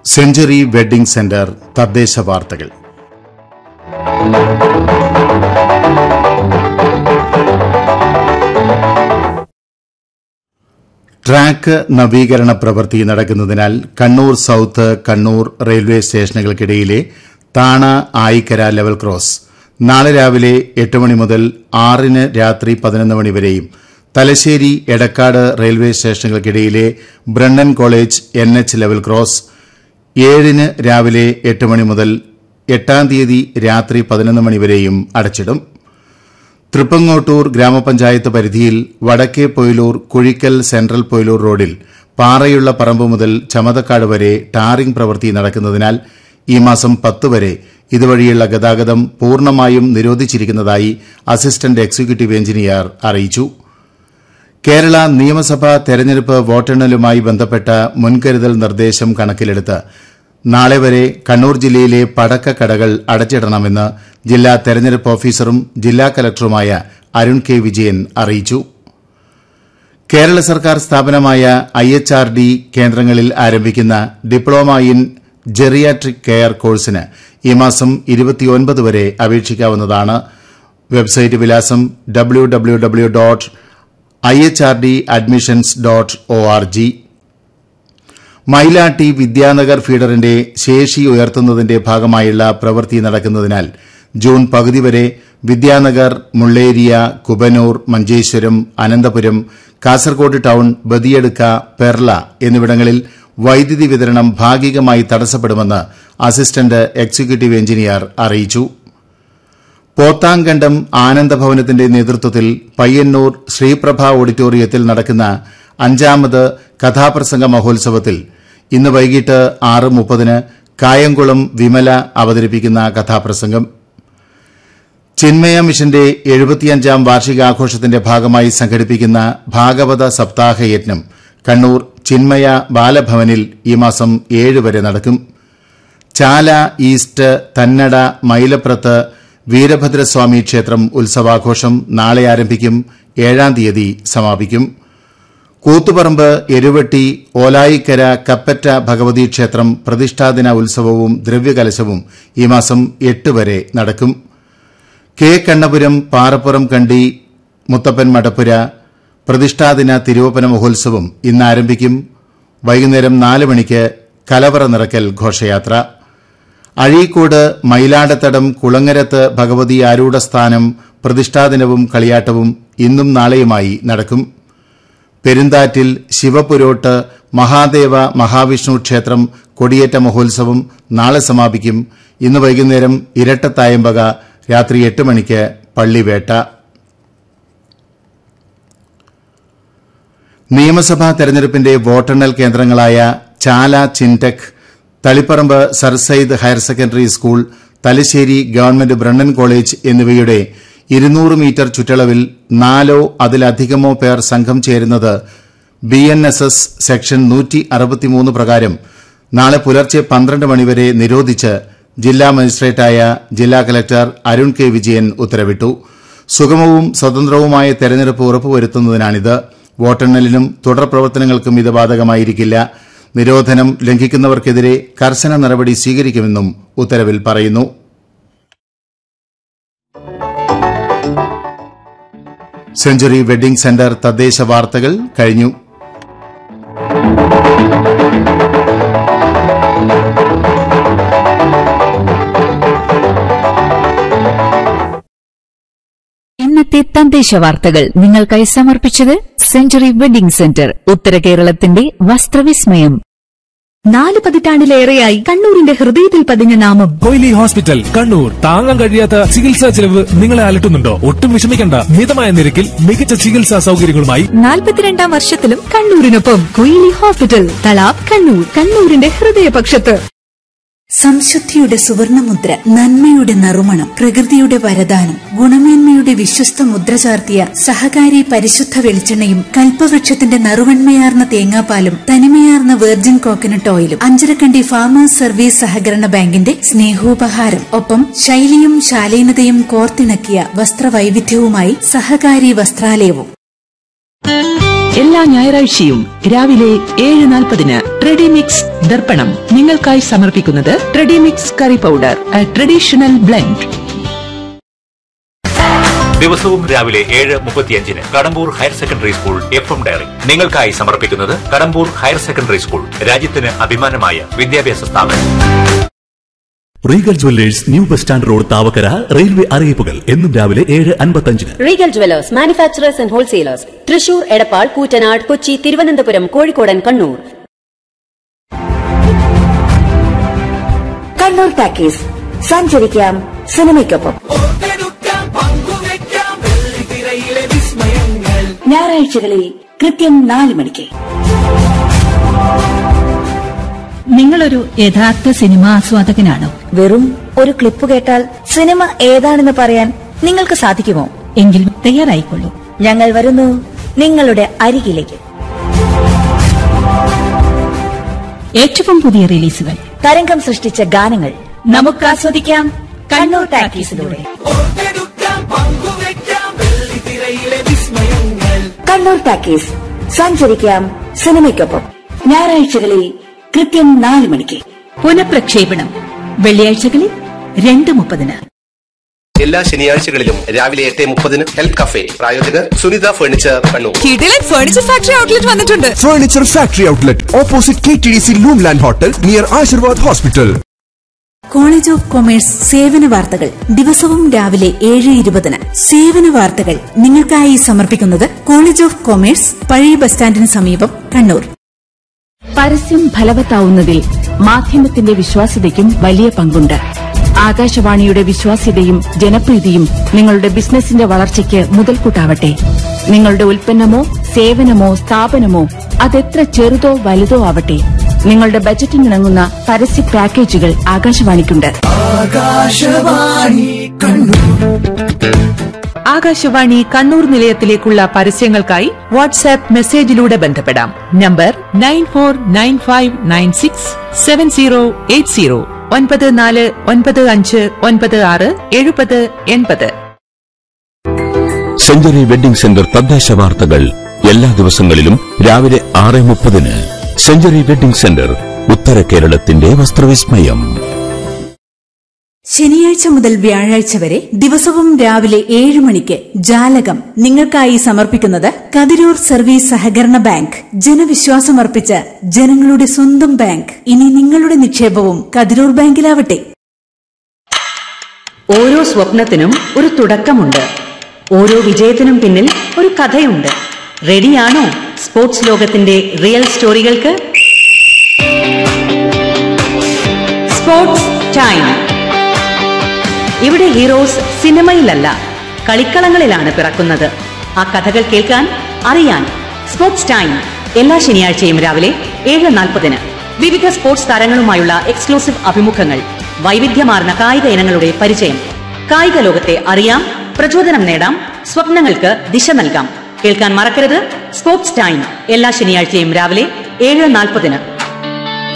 century wedding centre തദ്ദേശ വാർത്തകൾ track നവീകരണ പ്രവൃത്തി നടക്കുന്നതിനാൽ കണ്ണൂർ സൌത്ത് കണ്ണൂർ റെയിൽവേ സ്റ്റേഷനുകൾക്കിടയിലെ താണ ആയിക്കര ലെവൽ ക്രോസ് നാളെ രാവിലെ എട്ട് മണി മുതൽ ആറിന് രാത്രി പതിനൊന്ന് മണി വരെയും തലശ്ശേരി എടക്കാട് റെയിൽവേ സ്റ്റേഷനുകൾക്കിടയിലെ Brennan college N H level cross ഏഴിന് രാവിലെ എട്ട് മണി മുതൽ എട്ടാം തീയതി രാത്രി പതിനൊന്ന് മണി വരെയും അടച്ചിടും തൃപ്പങ്ങോട്ടൂർ ഗ്രാമപഞ്ചായത്ത് പരിധിയിൽ വടക്കേ പൊയിലൂർ കുഴിക്കൽ സെൻട്രൽ പൊയിലൂർ റോഡിൽ പാറയുള്ള പറമ്പ് മുതൽ ചമതക്കാട് വരെ ടാറിംഗ് പ്രവൃത്തി നടക്കുന്നതിനാൽ ഈ മാസം പത്ത് വരെ ഇതുവഴിയുള്ള ഗതാഗതം പൂർണ്ണമായും നിരോധിച്ചിരിക്കുന്നതായി അസിസ്റ്റന്റ് എക്സിക്യൂട്ടീവ് എഞ്ചിനീയർ അറിയിച്ചു കേരള നിയമസഭാ തെരഞ്ഞെടുപ്പ് വോട്ടെണ്ണലുമായി ബന്ധപ്പെട്ട മുൻകരുതൽ നിർദ്ദേശം കണക്കിലെടുത്ത് നാളെ വരെ കണ്ണൂർ ജില്ലയിലെ പടക്കക്കടകൾ അടച്ചിടണമെന്ന് ജില്ലാ തെരഞ്ഞെടുപ്പ് ഓഫീസറും ജില്ലാ കലക്ടറുമായ അരുൺ കെ വിജയൻ അറിയിച്ചു കേരള സർക്കാർ സ്ഥാപനമായ ഐ എച്ച് ആർ ഡി കേന്ദ്രങ്ങളിൽ ആരംഭിക്കുന്ന ഡിപ്ലോമ ഇൻ ജെറിയാട്രിക് കെയർ കോഴ്സിന് ഈ മാസം ഇരുപത്തിയൊൻപത് വരെ അപേക്ഷിക്കാവുന്നതാണ് വെബ്സൈറ്റ് വിലാസം W W W dot I H R D admissions dot O R G Mylatty Vidyanagar ഫീഡറിന്റെ ശേഷി ഉയർത്തുന്നതിന്റെ ഭാഗമായുള്ള പ്രവൃത്തി നടക്കുന്നതിനാൽ ജൂൺ പകുതി വരെ വിദ്യാനഗർ മുള്ളേരിയ കുബനൂർ മഞ്ചേശ്വരം അനന്തപുരം കാസർകോട് ടൌൺ ബദിയടുക്ക പെർള എന്നിവിടങ്ങളിൽ വൈദ്യുതി വിതരണം ഭാഗികമായി തടസ്സപ്പെടുമെന്ന് അസിസ്റ്റന്റ് എക്സിക്യൂട്ടീവ് എഞ്ചിനീയർ അറിയിച്ചു പോത്താങ്കണ്ടം ആനന്ദഭവനത്തിന്റെ നേതൃത്വത്തിൽ പയ്യന്നൂർ ശ്രീപ്രഭ ഓഡിറ്റോറിയത്തിൽ നടക്കുന്ന അഞ്ചാമത് കഥാപ്രസംഗ മഹോത്സവത്തിൽ ഇന്ന് വൈകിട്ട് ആറ് മുപ്പതിന് കായംകുളം വിമല അവതരിപ്പിക്കുന്ന കഥാപ്രസംഗം ചിന്മയ മിഷന്റെ എഴുപത്തിയഞ്ചാം വാർഷികാഘോഷത്തിന്റെ ഭാഗമായി സംഘടിപ്പിക്കുന്ന ഭാഗവത സപ്താഹ യജ്ഞം കണ്ണൂർ ചിന്മയ ബാലഭവനിൽ ഈ മാസം ഏഴ് വരെ നടക്കും ചാല ഈസ്റ്റ് തന്നട മൈലപ്രത്ത് വീരഭദ്രസ്വാമി ക്ഷേത്രം ഉത്സവാഘോഷം നാളെ ആരംഭിക്കും ഏഴാം തീയതി സമാപിക്കും കൂത്തുപറമ്പ് എരുവട്ടി ഓലായിക്കര കപ്പറ്റ ഭഗവതി ക്ഷേത്രം പ്രതിഷ്ഠാദിന ഉത്സവവും ദ്രവ്യകലശവും ഈ മാസം എട്ട് വരെ നടക്കും കെ കണ്ണപുരം പാറപ്പുറം കണ്ടി മുത്തപ്പൻ മടപ്പുര പ്രതിഷ്ഠാദിന തിരുവപ്പന മഹോത്സവം ഇന്ന് ആരംഭിക്കും വൈകുന്നേരം നാല് മണിക്ക് കലവറ നിറക്കൽ ഘോഷയാത്ര അഴീക്കോട് മയിലാടത്തടം കുളങ്ങരത്ത് ഭഗവതി ആരൂഢസ്ഥാനം പ്രതിഷ്ഠാദിനവും കളിയാട്ടവും ഇന്നും നാളെയുമായി നടക്കും പെരുന്താറ്റിൽ ശിവപുരോട്ട് മഹാദേവ മഹാവിഷ്ണു ക്ഷേത്രം കൊടിയേറ്റ മഹോത്സവം നാളെ സമാപിക്കും ഇന്ന് വൈകുന്നേരം ഇരട്ടത്തായമ്പക രാത്രി എട്ട് മണിക്ക് പള്ളിവേട്ട നിയമസഭാ തെരഞ്ഞെടുപ്പിന്റെ വോട്ടെണ്ണൽ കേന്ദ്രങ്ങളായ Chala Chintech Taliparamba sir Syed higher secondary school Thalassery government Brennan college എന്നിവയുടെ ഇരുന്നൂറ് മീറ്റർ ചുറ്റളവിൽ നാലോ അതിലധികമോ പേർ സംഘം ചേരുന്നത് B N S S section നൂറ്റി അറുപത്തിമൂന്ന് പ്രകാരം നാളെ പുലർച്ചെ പന്ത്രണ്ട് മണിവരെ നിരോധിച്ച് ജില്ലാ മജിസ്ട്രേറ്റായ ജില്ലാ കലക്ടർ അരുൺ കെ വിജയൻ ഉത്തരവിട്ടു സുഗമവും സ്വതന്ത്രവുമായ തെരഞ്ഞെടുപ്പ് ഉറപ്പുവരുത്തുന്നതിനാണിത് വോട്ടെണ്ണലിനും തുടർ പ്രവർത്തനങ്ങൾക്കും ഇത് ബാധകമായിരിക്കില്ല നിരോധനം ലംഘിക്കുന്നവർക്കെതിരെ കർശന നടപടി സ്വീകരിക്കുമെന്നും ഉത്തരവിൽ പറയുന്നു സെഞ്ചുറി വെഡ്ഡിംഗ് സെന്റർ തദ്ദേശ വാർത്തകൾ കഴിഞ്ഞു ഇന്നത്തെ തദ്ദേശ വാർത്തകൾ നിങ്ങൾക്കായി സമർപ്പിച്ചത് സെഞ്ചുറി വെഡിംഗ് സെന്റർ ഉത്തര കേരളത്തിന്റെ വസ്ത്രവിസ്മയം നാല് പതിറ്റാണ്ടിലേറെയായി കണ്ണൂരിന്റെ ഹൃദയത്തിൽ പതിഞ്ഞ നാമം കൊയിലി ഹോസ്പിറ്റൽ കണ്ണൂർ താങ്ങാൻ കഴിയാത്ത ചികിത്സാ ചെലവ് നിങ്ങളെ അലട്ടുന്നുണ്ടോ ഒട്ടും വിഷമിക്കണ്ട മിതമായ നിരക്കിൽ മികച്ച ചികിത്സാ സൗകര്യങ്ങളുമായി നാൽപ്പത്തിരണ്ടാം വർഷത്തിലും കണ്ണൂരിനൊപ്പം കൊയിലി ഹോസ്പിറ്റൽ തലാബ് കണ്ണൂർ കണ്ണൂരിന്റെ ഹൃദയപക്ഷത്ത് സംശുദ്ധിയുടെ സുവർണമുദ്ര നന്മയുടെ നറുമണം പ്രകൃതിയുടെ വരദാനം ഗുണമേന്മയുടെ വിശ്വസ്ത മുദ്ര ചാർത്തിയ സഹകാരി പരിശുദ്ധ വെളിച്ചെണ്ണയും കൽപ്പവൃക്ഷത്തിന്റെ നറുവൺമയാർന്ന തേങ്ങാപ്പാലും തനിമയാർന്ന വെർജിൻ കോക്കനട്ട് ഓയിലും അഞ്ചരക്കണ്ടി ഫാമേഴ്സ് സർവീസ് സഹകരണ ബാങ്കിന്റെ സ്നേഹോപഹാരം ഒപ്പം ശൈലിയും ശാലീനതയും കോർത്തിണക്കിയ വസ്ത്രവൈവിധ്യവുമായി സഹകാരി വസ്ത്രാലയവും എല്ലാ ഞായറാഴ്ചയും രാവിലെ ഏഴ് നാൽപ്പതിന് ട്രെഡിമിക്സ് ദർപ്പണം നിങ്ങൾക്കായി സമർപ്പിക്കുന്നത് Tredimix curry powder traditional blend ദിവസവും രാവിലെ ഏഴ് മുപ്പത്തിയഞ്ചിന് Kadambur higher secondary school F M diary നിങ്ങൾക്കായി സമർപ്പിക്കുന്നത് കടമ്പൂർ ഹയർ സെക്കൻഡറി സ്കൂൾ രാജ്യത്തിന് അഭിമാനമായ വിദ്യാഭ്യാസ സ്ഥാപനം Regal jewellers new bus stand road Thavakkara railway അറിയിപ്പുകൾ എന്നും രാവിലെ ഏഴ് അൻപത്തഞ്ചിന് Regal jewellers manufacturers and wholesalers Thrissur Edappal Koottanad Kochi Thiruvananthapuram കോഴിക്കോടൻ കണ്ണൂർ കണ്ണൂർ ടാക്കീസ് സഞ്ചരിക്കാം സിനിമയ്ക്കൊപ്പം ഞായറാഴ്ചകളിൽ കൃത്യം നാല് മണിക്ക് നിങ്ങളൊരു യഥാർത്ഥ സിനിമാ ആസ്വാദകനാണോ വെറും ഒരു ക്ലിപ്പ് കേട്ടാൽ സിനിമ ഏതാണെന്ന് പറയാൻ നിങ്ങൾക്ക് സാധിക്കുമോ എങ്കിൽ തയ്യാറായിക്കൊള്ളൂ ഞങ്ങൾ വരുന്നു നിങ്ങളുടെ അരികിലേക്ക് ഏറ്റവും പുതിയ റിലീസുകൾ തരംഗം സൃഷ്ടിച്ച ഗാനങ്ങൾ നമുക്ക് ആസ്വദിക്കാം കണ്ണൂർ ടാക്കീസിലൂടെ കണ്ണൂർ ടാക്കീസ് സഞ്ചരിക്കാം സിനിമയ്ക്കൊപ്പം ഞായറാഴ്ചകളിൽ കൃത്യം നാല് മണിക്ക് പുനഃപ്രക്ഷേപണം വെള്ളിയാഴ്ചകളിൽ രണ്ട് മുപ്പതിന് എല്ലാ ശനിയാഴ്ചകളിലും രാവിലെ എട്ട് മുപ്പതിന് ഹെൽത്ത് കഫേ പ്രായോജകർ സുനിത ഫർണിച്ചർ കണ്ണൂർ കിടിലൻ ഫർണിച്ചർ ഫാക്ടറി ഔട്ട്ലെറ്റ് വന്നിട്ടുണ്ട് furniture factory outlet opposite K T D C Loomland hotel near Ashirvad hospital college of commerce സേവന വാർത്തകൾ ദിവസവും രാവിലെ ഏഴ് ഇരുപതിന് സേവന വാർത്തകൾ നിങ്ങൾക്കായി സമർപ്പിക്കുന്നത് കോളേജ് ഓഫ് കൊമേഴ്സ് പഴയ ബസ് സ്റ്റാൻഡിന് സമീപം കണ്ണൂർ പരസ്യം ഫലവത്താവുന്നതിൽ മാധ്യമത്തിന്റെ വിശ്വാസ്യതയ്ക്കും വലിയ പങ്കുണ്ട് ആകാശവാണിയുടെ വിശ്വാസ്യതയും ജനപ്രീതിയും നിങ്ങളുടെ ബിസിനസിന്റെ വളർച്ചയ്ക്ക് മുതൽക്കൂട്ടാവട്ടെ നിങ്ങളുടെ ഉൽപ്പന്നമോ സേവനമോ സ്ഥാപനമോ അതെത്ര ചെറുതോ വലുതോ ആവട്ടെ നിങ്ങളുടെ ബജറ്റിനിണങ്ങുന്ന പരസ്യ പാക്കേജുകൾ ആകാശവാണിക്കുണ്ട് ആകാശവാണി കണ്ണൂർ നിലയത്തിലേക്കുള്ള പരസ്യങ്ങൾക്കായി വാട്സാപ്പ് മെസ്സേജിലൂടെ ബന്ധപ്പെടാം number nine four nine five nine six seven zero eight zero ഒൻപത് നാല് ഒൻപത് അഞ്ച് ഒൻപത് ആറ് എഴുപത് എൺപത് സെഞ്ചുറി വെഡിംഗ് സെന്റർ തദ്ദേശ വാർത്തകൾ എല്ലാ ദിവസങ്ങളിലും രാവിലെ ആറ് മുപ്പതിന് സെഞ്ചുറി വെഡിംഗ് സെന്റർ ഉത്തര കേരളത്തിന്റെ വസ്ത്രവിസ്മയം ശനിയാഴ്ച മുതൽ വ്യാഴാഴ്ച വരെ ദിവസവും രാവിലെ ഏഴ് മണിക്ക് ജാലകം നിങ്ങൾക്കായി സമർപ്പിക്കുന്നത് കതിരൂർ സർവീസ് സഹകരണ ബാങ്ക് ജനവിശ്വാസമർപ്പിച്ച ജനങ്ങളുടെ സ്വന്തം ബാങ്ക് ഇനി നിങ്ങളുടെ നിക്ഷേപവും കതിരൂർ ബാങ്കിലാവട്ടെ ഓരോ സ്വപ്നത്തിനും ഒരു തുടക്കമുണ്ട് ഓരോ വിജയത്തിനും പിന്നിൽ ഒരു കഥയുണ്ട് റെഡിയാണോ സ്പോർട്സ് ലോകത്തിന്റെ റിയൽ സ്റ്റോറികൾക്ക് സ്പോർട്സ് ടൈം ഇവിടെ ഹീറോസ് സിനിമയിലല്ല കളിക്കളങ്ങളിലാണ് പിറക്കുന്നത് ആ കഥകൾ കേൾക്കാൻ അറിയാൻ സ്പോർട്സ് ടൈം എല്ലാ ശനിയാഴ്ചയും രാവിലെ ഏഴ് നാൽപ്പതിന് വിവിധ സ്പോർട്സ് താരങ്ങളുമായുള്ള എക്സ്ക്ലൂസീവ് അഭിമുഖങ്ങൾ വൈവിധ്യമാർന്ന കായിക ഇനങ്ങളുടെ പരിചയം കായിക ലോകത്തെ അറിയാം പ്രചോദനം നേടാം സ്വപ്നങ്ങൾക്ക് ദിശ നൽകാം കേൾക്കാൻ മറക്കരുത് സ്പോർട്സ് ടൈം എല്ലാ ശനിയാഴ്ചയും രാവിലെ ഏഴ് നാൽപ്പതിന്